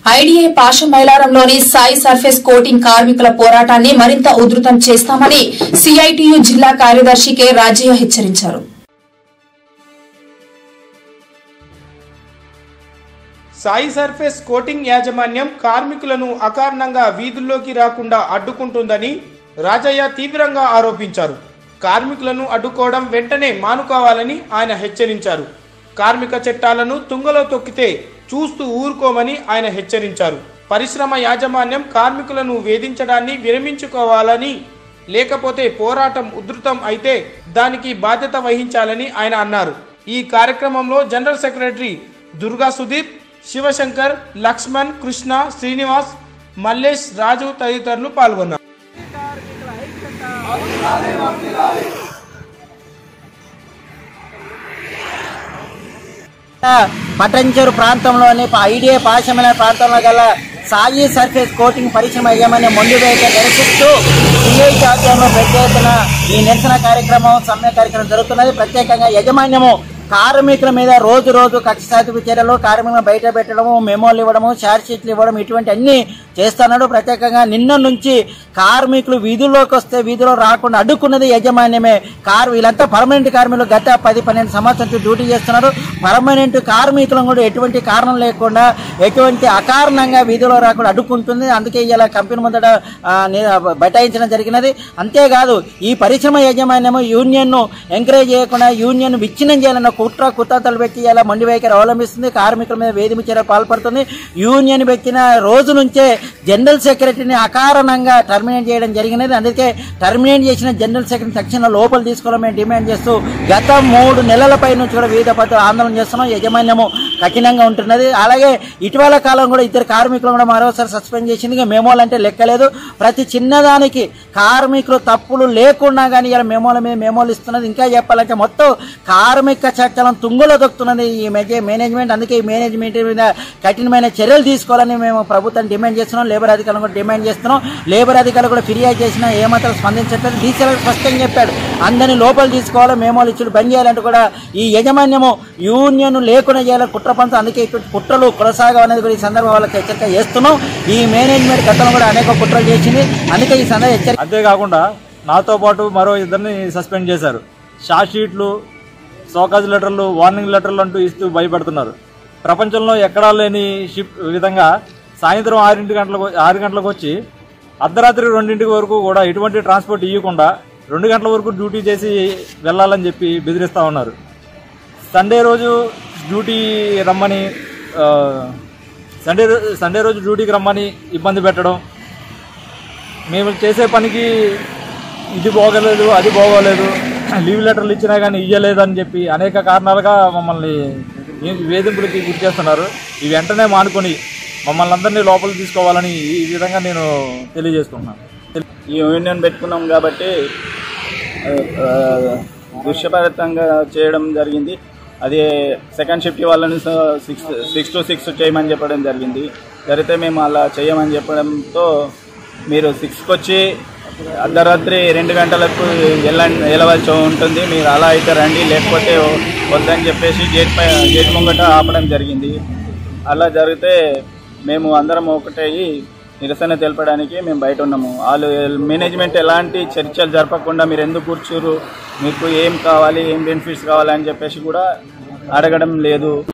IDA పాష మైలారంలోని Sai surface coating కార్మికుల పోరాటాన్ని మరింత ఉధృతం చేస్తామని సిఐటియు జిల్లా కార్యదర్శి కె రాజయ్య హెచ్చరించారు సాయి సర్ఫేస్ కోటింగ్ యాజమాన్యం కార్మికులను అకారణంగా వీధుల్లోకి రాకుండా అడ్డుకుంటుందని రాజయ్య తీవ్రంగా ఆరోపించారు కార్మికులను అడ్డుకోవడం వెంటనే మానుకోవాలని ఆయన హెచ్చరించారు కార్మిక చట్టాలను తుంగలో తొక్కితే చూస్తూ ఊరుకోమని ఆయన హెచ్చరించారు పరిశ్రమ యాజమాన్యం కార్మికులను వేధించడాన్ని విరమించుకోవాలని లేకపోతే పోరాటం ఉధృతం అయితే దానికి బాధ్యత వహించాలని ఆయన అన్నారు ఈ కార్యక్రమంలో జనరల్ సెక్రటరీ దుర్గా సుదీప్ శివశంకర్ లక్ష్మణ్ కృష్ణ శ్రీనివాస్ మల్లేష్ రాజు తదితరులు పాల్గొన్నారు పటంచెరు ప్రాంతంలోని ఐడియా పాశమైన ప్రాంతంలో గల సాయి సర్ఫేస్ కోటింగ్ పరిశ్రమ యజమాని మొండి వేట నిరసిస్తూ సిఐ ఆధ్వర్యంలో పెద్ద ఎత్తున ఈ నిరసన కార్యక్రమం సమ్మె కార్యక్రమం జరుగుతున్నది ప్రత్యేకంగా యజమాన్యము కార్మికుల మీద రోజు రోజు కక్ష సాధింపు చర్యలు కార్మికులను బయట పెట్టడము మెమోలు ఇవ్వడము చార్జ్ షీట్లు ఇవ్వడం ఇటువంటి అన్ని చేస్తున్నాడు ప్రత్యేకంగా నిన్న నుంచి కార్మికులు వీధుల్లోకి వస్తే వీధిలో రాకుండా అడ్డుకున్నది యజమాన్యమే కార్ వీళ్ళంతా పర్మనెంట్ కార్మికులు గత పది పన్నెండు సంవత్సరాల నుంచి డ్యూటీ చేస్తున్నారు పర్మనెంట్ కార్మికులను కూడా ఎటువంటి కారణం లేకుండా ఎటువంటి అకారణంగా వీధిలో రాకుండా అడ్డుకుంటుంది అందుకే ఇలా కంపెనీ ముందట ఆ, ని- బైఠాయించడం జరిగినది అంతేకాదు ఈ పరిశ్రమ యాజమాన్యము యూనియన్ ను ఎంకరేజ్ చేయకుండా యూనియన్ విచ్ఛిన్నం చేయాలన్న కుట్ర కుతంత్రాలు పెట్టి ఇలా మొండి వైఖరి అవలంబిస్తుంది కార్మికుల మీద వేధింపు చర్యలు పాల్పడుతుంది యూనియన్ పెట్టిన రోజు నుంచే జనరల్ సెక్రటరీని అకారణంగా టర్మినేట్ చేయడం జరిగినది అందుకే టర్మినేట్ చేసిన జనరల్ సెక్రటరీ తక్షణ లోపల తీసుకోవాలని మేము డిమాండ్ చేస్తూ గత మూడు నెలల పై నుంచి కూడా వివిధ పద్ధతులు ఆందోళన చేస్తున్నాం యజమాన్యము కఠినంగా ఉంటున్నది అలాగే ఇటీవల కాలం కూడా ఇద్దరు కార్మికులు కూడా మరోసారి సస్పెండ్ చేసింది ఇక మెమోలు అంటే లెక్కలేదు ప్రతి చిన్నదానికి కార్మికులు తప్పులు లేకుండా కానీ ఇలా మెమోల మీద మెమోలు ఇస్తున్నది ఇంకా చెప్పాలంటే మొత్తం కార్మిక చట్టాలను తుంగులో దొక్కుతున్నది ఈ మెజ- మేనేజ్మెంట్ అందుకే ఈ మేనేజ్మెంట్ మీద కఠినమైన చర్యలు తీసుకోవాలని మేము ప్రభుత్వం డిమాండ్ చేస్తున్నాం లేబర్ అధికారులు కూడా డిమాండ్ చేస్తున్నాం లేబర్ అధికారులు కూడా ఫిర్యాదు చేసినా ఏమాత్రం స్పందించట్లేదు డీసీఎల్ స్పష్టంగా చెప్పాడు అందరినీ లోపల తీసుకోవాలి మేమోలు ఇచ్చుడు బంద్ చేయాలంటూ కూడా ఈ యజమాన్యము యూనియన్ లేకుండా చేయాలని కుట్ర పంచం అందుకే ఇటువంటి కుట్రలు కొనసాగనేది కూడా ఈ సందర్భం వాళ్ళకి హెచ్చరిక చేస్తున్నాం ఈ మేనేజ్మెంట్ గతంలో కూడా అనేక కుట్రలు చేసింది అందుకే ఈ సందర్భం హెచ్చరిక అంతేకాకుండా నాతో పాటు మరో ఇద్దరిని సస్పెండ్ చేశారు షార్ట్ షీట్లు సోకాజ్ లెటర్లు వార్నింగ్ లెటర్లు అంటూ ఇస్తూ భయపెడుతున్నారు ప్రపంచంలో ఎక్కడా లేని షిప్ విధంగా సాయంత్రం ఆరింటి గంటలకు ఆరు గంటలకు వచ్చి అర్ధరాత్రి రెండింటి వరకు కూడా ఎటువంటి ట్రాన్స్పోర్ట్ ఇవ్వకుండా రెండు గంటల వరకు డ్యూటీ చేసి వెళ్ళాలని చెప్పి బెదిరిస్తూ ఉన్నారు సండే రోజు డ్యూటీ రమ్మని ఆ, సండే రో- సండే రోజు డ్యూటీకి రమ్మని ఇబ్బంది పెట్టడం మేము చేసే పనికి ఇది బాగోలేదు అది బాగోలేదు లీవ్ లెటర్లు ఇచ్చినా కానీ ఇయ్యలేదు అని చెప్పి అనేక కారణాలుగా మమ్మల్ని ఈ వేధింపులకి గురి చేస్తున్నారు ఇవి వెంటనే మానుకొని మమ్మల్ని అందరినీ లోపలికి తీసుకోవాలని ఈ విధంగా నేను తెలియజేసుకుంటున్నాను ఈ యూనియన్ పెట్టుకున్నాం కాబట్టి ఆ, ఆ, దృశ్యపరితంగా చేయడం జరిగింది అది సెకండ్ షిఫ్ట్ వాళ్ళని సిక్స్ సిక్స్ టు సిక్స్ చేయమని చెప్పడం జరిగింది జరిగితే మేము అలా చేయమని చెప్పడంతో మీరు సిక్స్కి వచ్చి అర్ధరాత్రి రెండు గంటలకు వెళ్ళండి వెళ్ళవలసి ఉంటుంది మీరు అలా అయితే రండి లేకపోతే వద్దని చెప్పేసి గేట్ పై గేట్ ముంగట ఆపడం జరిగింది అలా జరిగితే మేము అందరం ఒకటయ్యి నిరసన తెలపడానికి మేము బయట ఉన్నాము వాళ్ళు మేనేజ్మెంట్ ఎలాంటి చర్చలు జరపకుండా మీరు ఎందుకు కూర్చురు మీకు ఏం కావాలి ఏం బెనిఫిట్స్ కావాలి అని చెప్పేసి కూడా అడగడం లేదు